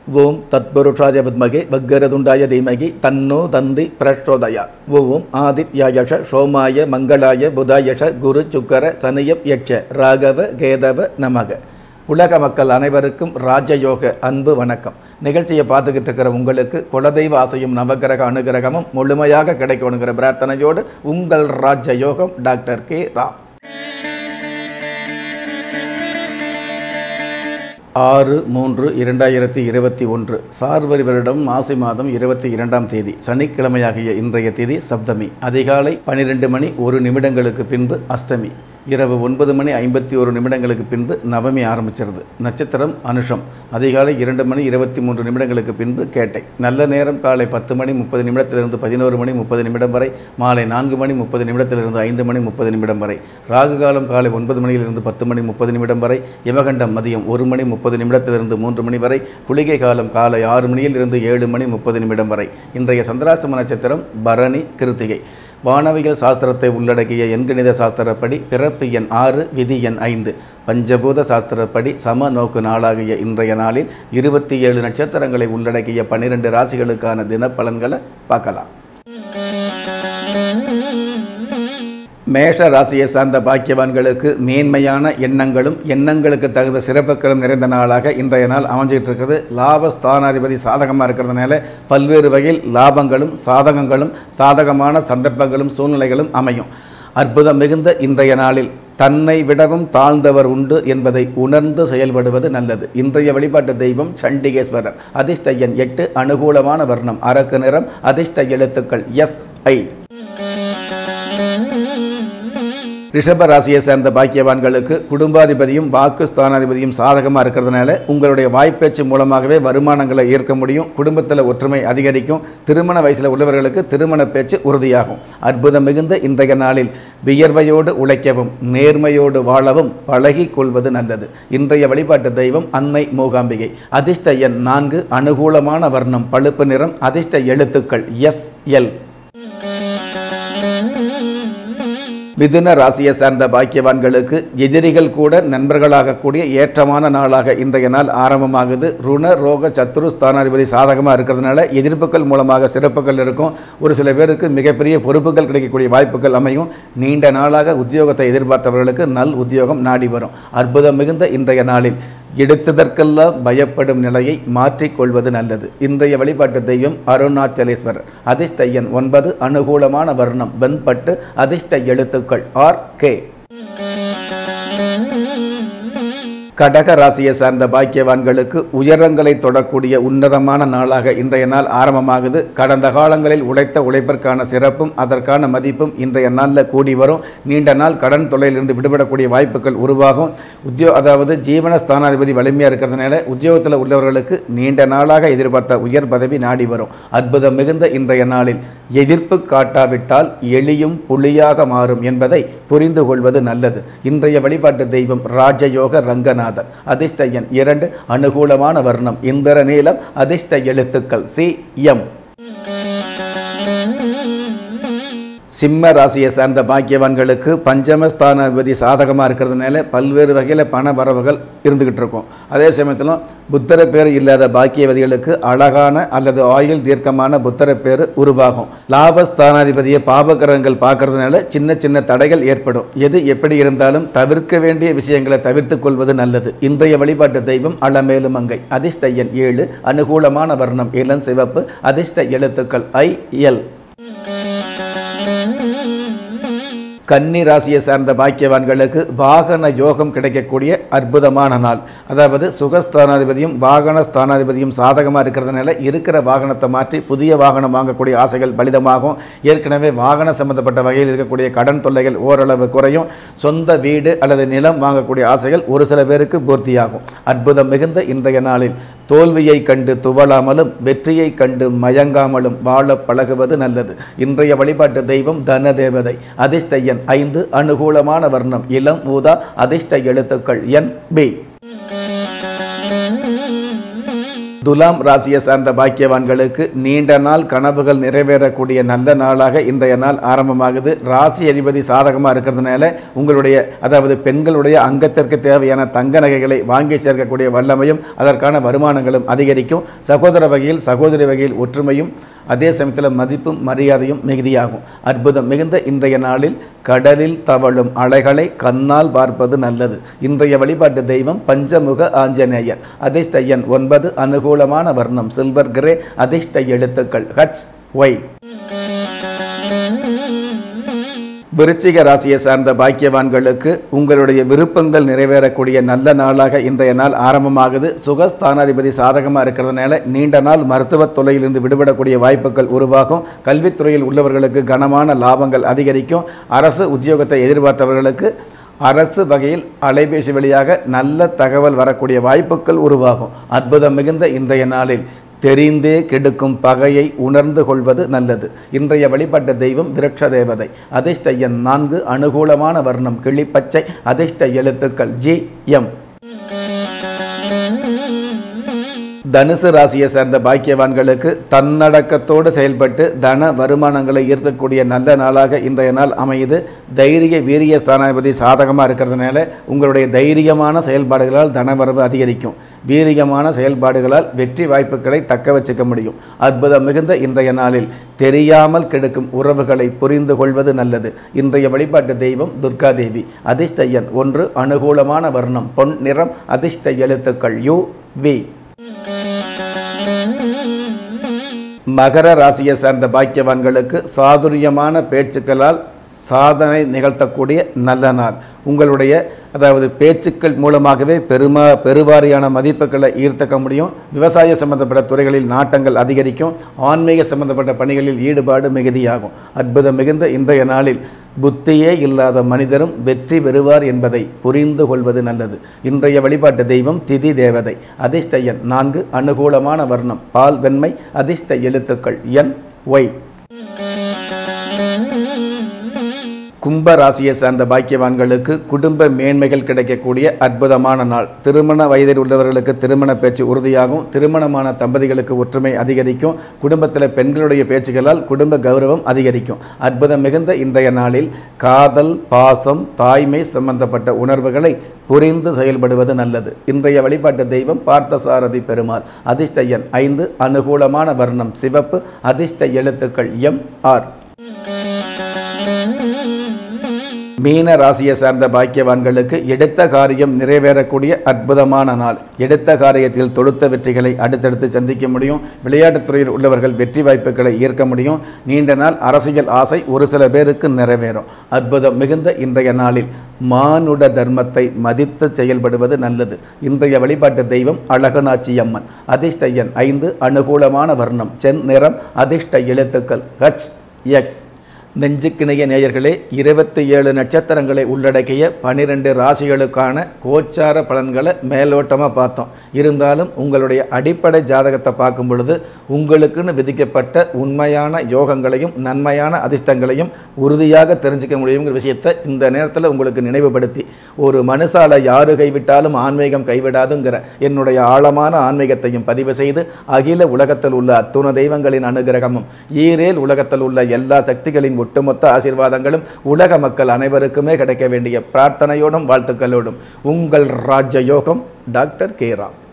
ஓம் தத்புருஷாய வித்மகே வக்கரதுண்டாய தீமகி தன்னோ தந்தி பிரச்சோதயா ஓம் ஆதித்யாயஷ சோமாய மங்களாய புதாயஷ குரு சுக்கர சனியப் யட்ச ராகவ கேதவ நமக உலக மக்கள் அனைவருக்கும் ராஜயோக அன்பு வணக்கம் நிகழ்ச்சியை பார்த்துக்கிட்டு இருக்கிற உங்களுக்கு குலதெய்வ ஆசையும் நவகிரக அனுகிரகமும் முழுமையாக கிடைக்கணுங்கிற பிரார்த்தனையோடு உங்கள் ராஜயோகம் டாக்டர் கே ராம் ஆறு மூன்று இரண்டாயிரத்தி இருபத்தி ஒன்று சார்வரி வருடம் மாசி மாதம் இருபத்தி இரண்டாம் தேதி சனிக்கிழமையாகிய இன்றைய தேதி சப்தமி அதிகாலை பனிரெண்டு மணி ஒரு நிமிடங்களுக்கு பின்பு அஷ்டமி இரவு ஒன்பது மணி ஐம்பத்தி ஒரு நிமிடங்களுக்கு பின்பு நவமி ஆரம்பிச்சிருது நட்சத்திரம் அனுஷம் அதிகாலை இரண்டு மணி இருபத்தி மூன்று நிமிடங்களுக்கு பின்பு கேட்டை நல்ல நேரம் காலை பத்து மணி முப்பது நிமிடத்திலிருந்து பதினோரு மணி முப்பது நிமிடம் வரை மாலை நான்கு மணி முப்பது நிமிடத்திலிருந்து ஐந்து மணி முப்பது நிமிடம் வரை ராகு காலம் காலை ஒன்பது மணியிலிருந்து பத்து மணி முப்பது நிமிடம் வரை யமகண்டம் மதியம் ஒரு மணி முப்பது நிமிடத்திலிருந்து மூன்று மணி வரை குளிகை காலம் காலை ஆறு மணியில் இருந்து ஏழு மணி முப்பது நிமிடம் வரை இன்றைய சந்திராசிரம நட்சத்திரம் பரணி கிருத்திகை வானவியல் சாஸ்திரத்தை உள்ளடக்கிய எண்கணித சாஸ்திரப்படி பிறப்பு எண் ஆறு விதி எண் ஐந்து பஞ்சபூத சாஸ்திரப்படி சம நோக்கு நாளாகிய இன்றைய நாளில் இருபத்தி ஏழு நட்சத்திரங்களை உள்ளடக்கிய பன்னிரெண்டு ராசிகளுக்கான தினப்பலன்களை பார்க்கலாம் மேஷ ராசியை சார்ந்த பாக்கியவான்களுக்கு மேன்மையான எண்ணங்களும் எண்ணங்களுக்கு தகுந்த சிறப்புகளும் நிறைந்த நாளாக இன்றைய நாள் அமைஞ்சிட்டு இருக்குது லாபஸ்தானாதிபதி சாதகமாக இருக்கிறதுனால பல்வேறு வகையில் லாபங்களும் சாதகங்களும் சாதகமான சந்தர்ப்பங்களும் சூழ்நிலைகளும் அமையும் அற்புதம் மிகுந்த இன்றைய நாளில் தன்னை விடவும் தாழ்ந்தவர் உண்டு என்பதை உணர்ந்து செயல்படுவது நல்லது இன்றைய வழிபாட்டு தெய்வம் சண்டிகேஸ்வரர் அதிர்ஷ்ட எண் எட்டு அனுகூலமான வர்ணம் அரக்கு நிறம் அதிர்ஷ்ட எழுத்துக்கள் எஸ் ஐ ரிஷப ராசியை சேர்ந்த பாக்கியவான்களுக்கு குடும்பாதிபதியும் வாக்கு ஸ்தானாதிபதியும் சாதகமாக இருக்கிறதுனால உங்களுடைய வாய்ப்பேச்சு மூலமாகவே வருமானங்களை ஈர்க்க முடியும் குடும்பத்தில் ஒற்றுமை அதிகரிக்கும் திருமண வயசில் உள்ளவர்களுக்கு திருமண பேச்சு உறுதியாகும் அற்புதம் மிகுந்த இன்றைய நாளில் வியர்வையோடு உழைக்கவும் நேர்மையோடு வாழவும் பழகி கொள்வது நல்லது இன்றைய வழிபாட்டு தெய்வம் அன்னை மூகாம்பிகை அதிர்ஷ்ட எண் நான்கு அனுகூலமான வர்ணம் பழுப்பு நிறம் அதிர்ஷ்ட எழுத்துக்கள் எஸ் எல் மிதுன ராசியை சார்ந்த பாக்கியவான்களுக்கு எதிரிகள் கூட நண்பர்களாகக்கூடிய ஏற்றமான நாளாக இன்றைய நாள் ஆரம்பமாகுது ருண ரோக சத்துரு ஸ்தானாதிபதி சாதகமாக இருக்கிறதுனால எதிர்ப்புகள் மூலமாக சிறப்புகள் இருக்கும் ஒரு சில பேருக்கு மிகப்பெரிய பொறுப்புகள் கிடைக்கக்கூடிய வாய்ப்புகள் அமையும் நீண்ட நாளாக உத்தியோகத்தை எதிர்பார்த்தவர்களுக்கு நல் உத்தியோகம் நாடி வரும் அற்புதம் மிகுந்த இன்றைய நாளில் எடுத்ததற்கெல்லாம் பயப்படும் நிலையை மாற்றிக்கொள்வது நல்லது இன்றைய வழிபாட்டு தெய்வம் அருணாச்சலேஸ்வரர் அதிர்ஷ்ட எண் ஒன்பது அனுகூலமான வர்ணம் வெண்பட்டு அதிர்ஷ்ட எழுத்துக்கள் ஆர் கே கடக ராசியை சார்ந்த பாக்கியவான்களுக்கு உயரங்களை தொடக்கூடிய உன்னதமான நாளாக இன்றைய நாள் ஆரம்பமாகுது கடந்த காலங்களில் உழைத்த உழைப்பிற்கான சிறப்பும் அதற்கான மதிப்பும் இன்றைய நாளில் கூடி வரும் நீண்ட நாள் கடன் தொல்லையிலிருந்து விடுபடக்கூடிய வாய்ப்புகள் உருவாகும் உத்தியோ அதாவது ஜீவன ஸ்தானாதிபதி வலிமையாக இருக்கிறதுனால உத்தியோகத்தில் உள்ளவர்களுக்கு நீண்ட நாளாக எதிர்பார்த்த உயர் பதவி நாடி வரும் அற்புதம் மிகுந்த இன்றைய நாளில் எதிர்ப்பு காட்டாவிட்டால் எளியும் புலியாக மாறும் என்பதை புரிந்து கொள்வது நல்லது இன்றைய வழிபாட்டு தெய்வம் ராஜயோக ரங்கநாதர் அதிர்ஷ்ட எண் இரண்டு அனுகூலமான வர்ணம் இந்திர நீலம் அதிர்ஷ்ட எழுத்துக்கள் சி எம் சிம்ம ராசியை சார்ந்த பாக்கியவான்களுக்கு பஞ்சமஸ்தானாதிபதி சாதகமாக இருக்கிறதுனால பல்வேறு வகையில் பண வரவுகள் இருந்துக்கிட்டு இருக்கும் அதே சமயத்தில் புத்தர பேர் இல்லாத பாக்கியவதிகளுக்கு அழகான அல்லது ஆயுள் தீர்க்கமான புத்தர பேர் உருவாகும் லாபஸ்தானாதிபதியை பாபகிரகங்கள் பார்க்கறதுனால சின்ன சின்ன தடைகள் ஏற்படும் எது எப்படி இருந்தாலும் தவிர்க்க வேண்டிய விஷயங்களை தவிர்த்து கொள்வது நல்லது இன்றைய வழிபாட்டு தெய்வம் அளமேலு மங்கை அதிர்ஷ்ட எண் ஏழு அனுகூலமான வர்ணம் இளம் சிவப்பு அதிர்ஷ்ட எழுத்துக்கள் ஐ எல் கன்னி ராசியை சார்ந்த பாக்கியவான்களுக்கு வாகன யோகம் கிடைக்கக்கூடிய அற்புதமான நாள் அதாவது சுகஸ்தானாதிபதியும் வாகன ஸ்தானாதிபதியும் சாதகமாக இருக்கிறதுனால இருக்கிற வாகனத்தை மாற்றி புதிய வாகனம் வாங்கக்கூடிய ஆசைகள் பலிதமாகும் ஏற்கனவே வாகன சம்பந்தப்பட்ட வகையில் இருக்கக்கூடிய கடன் தொல்லைகள் ஓரளவு குறையும் சொந்த வீடு அல்லது நிலம் வாங்கக்கூடிய ஆசைகள் ஒரு சில பேருக்கு பூர்த்தியாகும் அற்புதம் மிகுந்த இன்றைய நாளில் தோல்வியை கண்டு துவளாமலும் வெற்றியை கண்டு மயங்காமலும் வாழ பழகுவது நல்லது இன்றைய வழிபாட்டு தெய்வம் தன தேவதை அதிர்ஷ்ட எண் ஐந்து அனுகூலமான வர்ணம் இளம் ஊதா அதிர்ஷ்ட எழுத்துக்கள் என் பி துலாம் ராசியை சார்ந்த பாக்கியவான்களுக்கு நீண்ட நாள் கனவுகள் நிறைவேறக்கூடிய நல்ல நாளாக இன்றைய நாள் ஆரம்பமாகுது ராசி அதிபதி சாதகமாக இருக்கிறதுனால உங்களுடைய அதாவது பெண்களுடைய அங்கத்திற்கு தேவையான தங்க நகைகளை வாங்கி சேர்க்கக்கூடிய வல்லமையும் அதற்கான வருமானங்களும் அதிகரிக்கும் சகோதர வகையில் சகோதரி வகையில் ஒற்றுமையும் அதே சமயத்தில் மதிப்பும் மரியாதையும் மிகுதியாகும் அற்புதம் மிகுந்த இன்றைய நாளில் கடலில் தவழும் அலைகளை கண்ணால் பார்ப்பது நல்லது இன்றைய வழிபாட்டு தெய்வம் பஞ்சமுக ஆஞ்சநேயர் அதிர்ஷ்ட எண் ஒன்பது அனுகூலமான வர்ணம் சில்வர் கிரே அதிர்ஷ்ட எழுத்துக்கள் ஹச் ஒய் விருச்சிக ராசியை சார்ந்த பாக்கியவான்களுக்கு உங்களுடைய விருப்பங்கள் நிறைவேறக்கூடிய நல்ல நாளாக இன்றைய நாள் ஆரம்பமாகுது சுகஸ்தானாதிபதி சாதகமாக இருக்கிறதுனால நீண்ட நாள் மருத்துவத் தொலையிலிருந்து விடுபடக்கூடிய வாய்ப்புகள் உருவாகும் கல்வித்துறையில் உள்ளவர்களுக்கு கனமான லாபங்கள் அதிகரிக்கும் அரசு உத்தியோகத்தை எதிர்பார்த்தவர்களுக்கு அரசு வகையில் அலைபேசி வழியாக நல்ல தகவல் வரக்கூடிய வாய்ப்புகள் உருவாகும் அற்புதம் மிகுந்த இன்றைய நாளில் தெரிந்தே கெடுக்கும் பகையை உணர்ந்து கொள்வது நல்லது இன்றைய வழிபட்ட தெய்வம் விரட்ச தேவதை அதிர்ஷ்ட எண் நான்கு அனுகூலமான வர்ணம் கிளிப்பச்சை அதிர்ஷ்ட எழுத்துக்கள் ஜி எம் தனுசு ராசியை சேர்ந்த பாக்கியவான்களுக்கு தன்னடக்கத்தோடு செயல்பட்டு தன வருமானங்களை ஈர்க்கக்கூடிய நல்ல நாளாக இன்றைய நாள் அமையுது தைரிய வீரிய ஸ்தானாதிபதி சாதகமாக இருக்கிறதுனால உங்களுடைய தைரியமான செயல்பாடுகளால் தனவரவு அதிகரிக்கும் வீரியமான செயல்பாடுகளால் வெற்றி வாய்ப்புகளை தக்க வச்சுக்க முடியும் அற்புதம் மிகுந்த இன்றைய நாளில் தெரியாமல் கெடுக்கும் உறவுகளை புரிந்து கொள்வது நல்லது இன்றைய வழிபாட்டு தெய்வம் துர்கா தேவி அதிர்ஷ்ட எண் ஒன்று அனுகூலமான வர்ணம் பொன் நிறம் அதிர்ஷ்ட எழுத்துக்கள் யு வி மகர ராசியை சார்ந்த பாக்கியவான்களுக்கு சாதுரியமான பேச்சுக்களால் சாதனை நிகழ்த்தக்கூடிய நல்ல நாள் உங்களுடைய அதாவது பேச்சுக்கள் மூலமாகவே பெருமா பெருவாரியான மதிப்புகளை ஈர்த்தக்க முடியும் விவசாய சம்பந்தப்பட்ட துறைகளில் நாட்டங்கள் அதிகரிக்கும் ஆன்மீக சம்பந்தப்பட்ட பணிகளில் ஈடுபாடு மிகுதியாகும் அற்புதம் மிகுந்த இன்றைய நாளில் புத்தியே இல்லாத மனிதரும் வெற்றி பெறுவார் என்பதை புரிந்து கொள்வது நல்லது இன்றைய வழிபாட்டு தெய்வம் திதி தேவதை அதிர்ஷ்ட எண் நான்கு அனுகூலமான வர்ணம் பால் வெண்மை அதிர்ஷ்ட எழுத்துக்கள் என் ஒய் கும்ப ராசியை சார்ந்த பாக்கியவான்களுக்கு குடும்ப மேன்மைகள் கிடைக்கக்கூடிய அற்புதமான நாள் திருமண வயதில் உள்ளவர்களுக்கு திருமண பேச்சு உறுதியாகும் திருமணமான தம்பதிகளுக்கு ஒற்றுமை அதிகரிக்கும் குடும்பத்தில் பெண்களுடைய பேச்சுகளால் குடும்ப கௌரவம் அதிகரிக்கும் அற்புதம் மிகுந்த இன்றைய நாளில் காதல் பாசம் தாய்மை சம்பந்தப்பட்ட உணர்வுகளை புரிந்து செயல்படுவது நல்லது இன்றைய வழிபாட்டு தெய்வம் பார்த்தசாரதி பெருமாள் அதிர்ஷ்ட எண் ஐந்து அனுகூலமான வர்ணம் சிவப்பு அதிர்ஷ்ட எழுத்துக்கள் எம் ஆர் மீன ராசியை சார்ந்த பாக்கியவான்களுக்கு எடுத்த காரியம் நிறைவேறக்கூடிய அற்புதமான நாள் எடுத்த காரியத்தில் தொடுத்த வெற்றிகளை அடுத்தடுத்து சந்திக்க முடியும் விளையாட்டுத் துறையில் உள்ளவர்கள் வெற்றி வாய்ப்புகளை ஈர்க்க முடியும் நீண்ட நாள் அரசியல் ஆசை ஒரு சில பேருக்கு நிறைவேறும் அற்புதம் மிகுந்த இன்றைய நாளில் மானுட தர்மத்தை மதித்து செயல்படுவது நல்லது இன்றைய வழிபாட்டு தெய்வம் அழகனாச்சி அம்மன் அதிர்ஷ்ட எண் ஐந்து அனுகூலமான வர்ணம் சென் நிறம் அதிர்ஷ்ட எழுத்துக்கள் ஹச் எக்ஸ் நெஞ்சுக்கிணைய நேயர்களே இருபத்தி ஏழு நட்சத்திரங்களை உள்ளடக்கிய பனிரெண்டு ராசிகளுக்கான கோச்சார பலன்களை மேலோட்டமாக பார்த்தோம் இருந்தாலும் உங்களுடைய அடிப்படை ஜாதகத்தை பார்க்கும் பொழுது உங்களுக்குன்னு விதிக்கப்பட்ட உண்மையான யோகங்களையும் நன்மையான அதிர்ஷ்டங்களையும் உறுதியாக தெரிஞ்சுக்க முடியுங்கிற விஷயத்தை இந்த நேரத்தில் உங்களுக்கு நினைவுபடுத்தி ஒரு மனுஷால யாரு கைவிட்டாலும் ஆன்மீகம் கைவிடாதுங்கிற என்னுடைய ஆழமான ஆன்மீகத்தையும் பதிவு செய்து அகில உலகத்தில் உள்ள அத்துண தெய்வங்களின் அனுகிரகமும் ஈரேல் உலகத்தில் உள்ள எல்லா சக்திகளின் ஒட்டுமொத்த ஆசீர்வாதங்களும் உலக மக்கள் அனைவருக்குமே கிடைக்க வேண்டிய பிரார்த்தனையோடும் வாழ்த்துக்களோடும் உங்கள் ராஜயோகம் டாக்டர் கே ராம்